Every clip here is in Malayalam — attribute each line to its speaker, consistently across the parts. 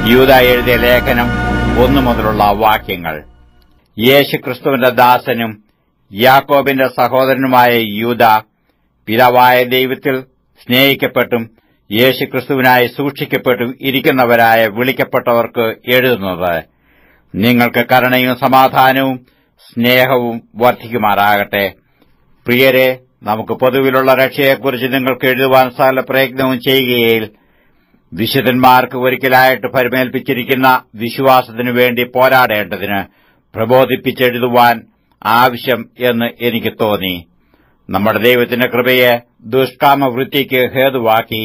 Speaker 1: യൂത എഴുതിയ ലേഖനം ഒന്നു മുതലുള്ള വാക്യങ്ങൾ യേശുക്രിസ്തുവിന്റെ ദാസനും യാക്കോബിന്റെ സഹോദരനുമായ യൂത പിതാവായ ദൈവത്തിൽ സ്നേഹിക്കപ്പെട്ടും യേശുക്രിസ്തുവിനായി സൂക്ഷിക്കപ്പെട്ടും ഇരിക്കുന്നവരായ വിളിക്കപ്പെട്ടവർക്ക് എഴുതുന്നത് നിങ്ങൾക്ക് കരുണയും സമാധാനവും സ്നേഹവും വർദ്ധിക്കുമാറാകട്ടെ പ്രിയരെ നമുക്ക് പൊതുവിലുള്ള രക്ഷയെക്കുറിച്ച് നിങ്ങൾക്ക് എഴുതുവാൻ സകല പ്രയത്നവും ചെയ്യുകയിൽ വിശുദ്ധന്മാർക്ക് ഒരിക്കലായിട്ട് പരിമേൽപ്പിച്ചിരിക്കുന്ന വിശ്വാസത്തിനു വേണ്ടി പോരാടേണ്ടതിന് പ്രബോധിപ്പിച്ചെഴുതുവാൻ ആവശ്യം എന്ന് എനിക്ക് തോന്നി നമ്മുടെ ദൈവത്തിന്റെ കൃപയെ ദുഷ്കാമവൃത്തിക്ക് ഹേതുവാക്കി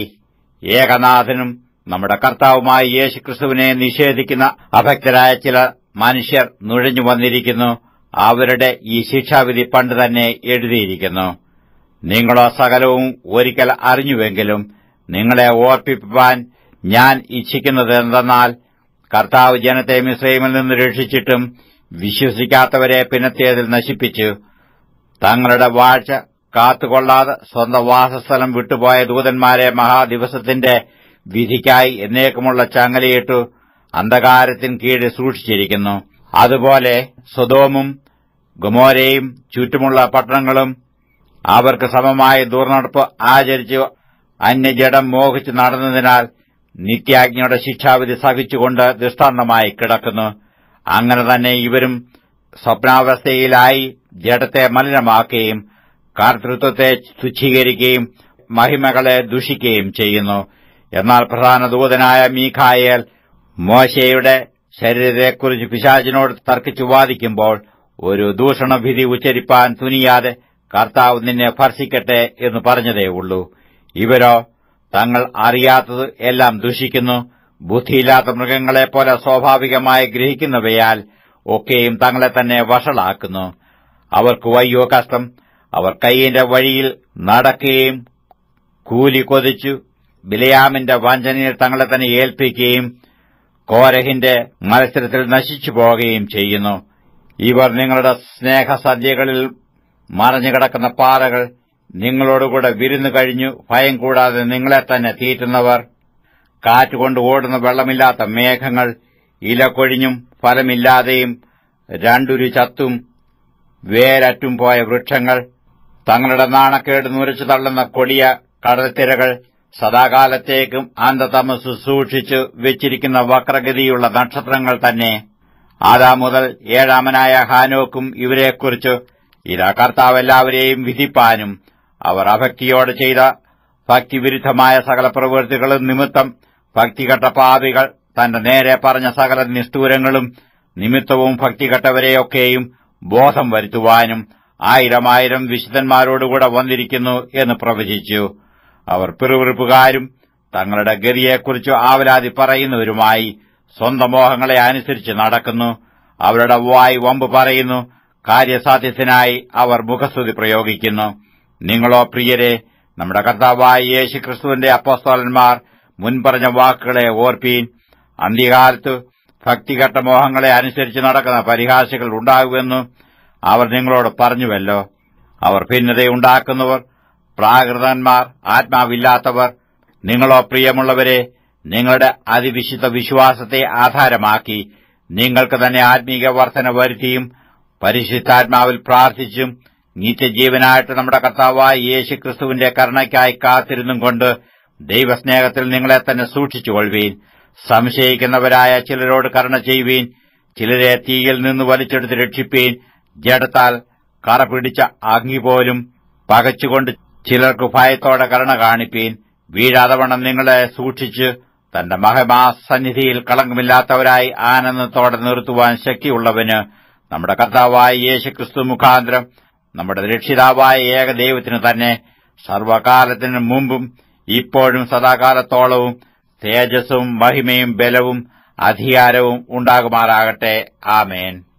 Speaker 1: ഏകനാഥനും നമ്മുടെ കർത്താവുമായ യേശുക്രിസ്തുവിനെ നിഷേധിക്കുന്ന അഭക്തരായ ചില മനുഷ്യർ നുഴഞ്ഞു വന്നിരിക്കുന്നു അവരുടെ ഈ ശിക്ഷാവിധി പണ്ട് തന്നെ എഴുതിയിരിക്കുന്നു നിങ്ങളോ സകലവും ഒരിക്കൽ അറിഞ്ഞുവെങ്കിലും നിങ്ങളെ ഓർപ്പിപ്പാൻ ഞാൻ ഇച്ഛിക്കുന്നത് എന്തെന്നാൽ കർത്താവ് ജനത്തെ മിശ്രൈമിൽ നിന്ന് രക്ഷിച്ചിട്ടും വിശ്വസിക്കാത്തവരെ പിന്നത്തേതിൽ നശിപ്പിച്ചു തങ്ങളുടെ വാഴ്ച കാത്തുകൊള്ളാതെ സ്വന്തം വാസസ്ഥലം വിട്ടുപോയ ദൂതന്മാരെ മഹാദിവസത്തിന്റെ വിധിക്കായി എന്നേക്കുമുള്ള ചങ്ങലയിട്ടു അന്ധകാരത്തിന് കീഴിൽ സൂക്ഷിച്ചിരിക്കുന്നു അതുപോലെ സ്വതോമും ഗുമോരയും ചുറ്റുമുള്ള പട്ടണങ്ങളും അവർക്ക് സമമായ ദുർനടപ്പ് ആചരിച്ച് അന്യജഡം മോഹിച്ച് നടന്നതിനാൽ നിത്യാജ്ഞയുടെ ശിക്ഷാവിധി സഹിച്ചുകൊണ്ട് ദൃഷ്ടാന്തമായി കിടക്കുന്നു അങ്ങനെ തന്നെ ഇവരും സ്വപ്നാവസ്ഥയിലായി ജഡത്തെ മലിനമാക്കുകയും കർത്തൃത്വത്തെ തുച്ഛീകരിക്കുകയും മഹിമകളെ ദുഷിക്കുകയും ചെയ്യുന്നു എന്നാൽ പ്രധാന ദൂതനായ മീഖായേൽ മോശയുടെ ശരീരത്തെക്കുറിച്ച് പിശാചിനോട് തർക്കിച്ചു വാദിക്കുമ്പോൾ ഒരു ദൂഷണവിധി ഉച്ചരിപ്പാൻ തുനിയാതെ കർത്താവ് നിന്നെ ഭർഷിക്കട്ടെ എന്ന് പറഞ്ഞതേയുള്ളൂ ഇവരോ തങ്ങൾ അറിയാത്തത് എല്ലാം ദുഷിക്കുന്നു ബുദ്ധിയില്ലാത്ത മൃഗങ്ങളെപ്പോലെ സ്വാഭാവികമായി ഗ്രഹിക്കുന്നവയാൽ ഒക്കെയും തങ്ങളെ തന്നെ വഷളാക്കുന്നു അവർക്ക് വയ്യോ കഷ്ടം അവർ കൈയിന്റെ വഴിയിൽ നടക്കുകയും കൂലി കൊതിച്ചു ബിലയാമിന്റെ വഞ്ചനയിൽ തങ്ങളെ തന്നെ ഏൽപ്പിക്കുകയും കോരഹിന്റെ മത്സരത്തിൽ നശിച്ചു പോകുകയും ചെയ്യുന്നു ഇവർ നിങ്ങളുടെ സ്നേഹസദ്യകളിൽ മറഞ്ഞുകിടക്കുന്ന പാറകൾ നിങ്ങളോടുകൂടെ വിരുന്നു കഴിഞ്ഞു ഭയം കൂടാതെ നിങ്ങളെ തന്നെ തീറ്റുന്നവർ കാറ്റുകൊണ്ട് ഓടുന്ന വെള്ളമില്ലാത്ത മേഘങ്ങൾ ഇല കൊഴിഞ്ഞും ഫലമില്ലാതെയും രണ്ടുരു ചത്തും വേരറ്റും പോയ വൃക്ഷങ്ങൾ തങ്ങളുടെ നാണക്കേട് നുരച്ചു തള്ളുന്ന കൊടിയ കടൽത്തിരകൾ സദാകാലത്തേക്കും അന്തതമസ് സൂക്ഷിച്ചു വെച്ചിരിക്കുന്ന വക്രഗതിയുള്ള നക്ഷത്രങ്ങൾ തന്നെ ആദാ മുതൽ ഏഴാമനായ ഹാനോക്കും ഇവരെക്കുറിച്ച് ഇതാ കർത്താവ് എല്ലാവരെയും വിധിപ്പാനും അവർ അഭക്തിയോട് ചെയ്ത ഭക്തിവിരുദ്ധമായ സകല പ്രവൃത്തികളും നിമിത്തം ഭക്തികെട്ട പാപികൾ തന്റെ നേരെ പറഞ്ഞ സകല നിഷ്ഠൂരങ്ങളും നിമിത്തവും ഭക്തികെട്ടവരെയൊക്കെയും ബോധം വരുത്തുവാനും ആയിരമായിരം വിശുദ്ധന്മാരോടുകൂടെ വന്നിരിക്കുന്നു എന്ന് പ്രവചിച്ചു അവർ പിറുവിറുപ്പുകാരും തങ്ങളുടെ ഗതിയെക്കുറിച്ച് ആവലാതി പറയുന്നവരുമായി സ്വന്തം മോഹങ്ങളെ അനുസരിച്ച് നടക്കുന്നു അവരുടെ വായി വമ്പ് പറയുന്നു കാര്യസാധ്യത്തിനായി അവർ മുഖസ്തുതി പ്രയോഗിക്കുന്നു നിങ്ങളോ പ്രിയരെ നമ്മുടെ കർത്താവായ യേശു ക്രിസ്തുവിന്റെ അപ്പോസ്തോലന്മാർ മുൻപറഞ്ഞ വാക്കുകളെ ഓർപ്പീൻ അന്ത്യകാലത്ത് ഭക്തിഘട്ട മോഹങ്ങളെ അനുസരിച്ച് നടക്കുന്ന പരിഹാസികൾ ഉണ്ടാകുമെന്ന് അവർ നിങ്ങളോട് പറഞ്ഞുവല്ലോ അവർ ഭിന്നതയുണ്ടാക്കുന്നവർ പ്രാകൃതന്മാർ ആത്മാവില്ലാത്തവർ നിങ്ങളോ പ്രിയമുള്ളവരെ നിങ്ങളുടെ അതിവിശുദ്ധ വിശ്വാസത്തെ ആധാരമാക്കി നിങ്ങൾക്ക് തന്നെ ആത്മീക വർധന വരുത്തിയും പരിശുദ്ധാത്മാവിൽ പ്രാർത്ഥിച്ചും നിത്യജീവനായിട്ട് നമ്മുടെ കർത്താവായ യേശു ക്രിസ്തുവിന്റെ കരുണയ്ക്കായി കാത്തിരുന്നും കൊണ്ട് ദൈവസ്നേഹത്തിൽ നിങ്ങളെ തന്നെ സൂക്ഷിച്ചുകൊള്ളുവീൻ സംശയിക്കുന്നവരായ ചിലരോട് കരുണ ചെയ്യുവീൻ ചിലരെ തീയിൽ നിന്ന് വലിച്ചെടുത്ത് രക്ഷിപ്പീൻ ജഡത്താൽ കറ പിടിച്ച അഗ്നി പോലും പകച്ചുകൊണ്ട് ചിലർക്ക് ഭയത്തോടെ കരുണ കാണിപ്പീൻ വീഴാതവണ്ണം നിങ്ങളെ സൂക്ഷിച്ച് തന്റെ മഹമാസന്നിധിയിൽ കളങ്കമില്ലാത്തവരായി ആനന്ദത്തോടെ നിർത്തുവാൻ ശക്തിയുള്ളവന് നമ്മുടെ കർത്താവായ യേശുക്രിസ്തു മുഖാന്തരം നമ്മുടെ രക്ഷിതാവായ ഏകദൈവത്തിന് തന്നെ സർവകാലത്തിനു മുമ്പും ഇപ്പോഴും സദാകാലത്തോളവും തേജസ്സും മഹിമയും ബലവും അധികാരവും ഉണ്ടാകുമാറാകട്ടെ ആമേൻ